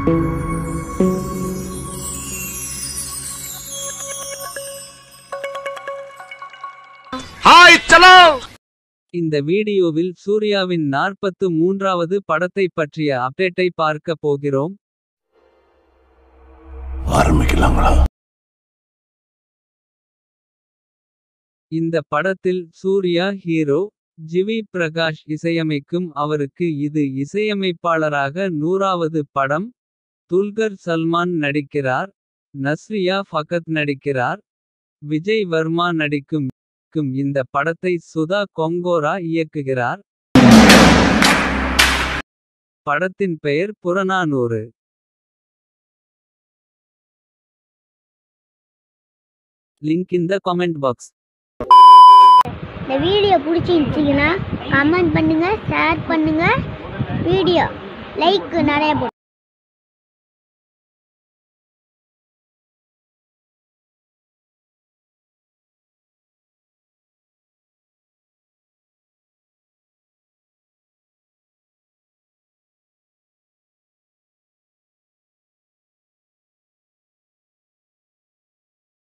हाय चलो இந்த வீடியோவில் சூர்யாவின் நாற்பத்து மூன்றாவது படத்தை பற்றிய அப்டேட்டை பார்க்க போகிறோம் ஆரம்பிக்கலாங்களா இந்த படத்தில் சூர்யா ஹீரோ ஜிவி பிரகாஷ் இசையமைக்கும் அவருக்கு இது இசையமைப்பாளராக நூறாவது படம் துல்கர் சல்மான் நடிக்கிறார் நஸ்ரியா ஃபகத் நடிக்கிறார் விஜய் வர்மா நடிக்கும் க்கும் இந்த படத்தை சுதா கொங்கோரா இயக்குகிறார் படத்தின் பெயர் Purananuru link in the comment box இந்த வீடியோ பிடிச்சிருந்துச்சிங்கன்னா கமெண்ட் பண்ணுங்கள் ஷேர் பண்ணுங்கள் வீடியோ லைக் நிறைய போட்டு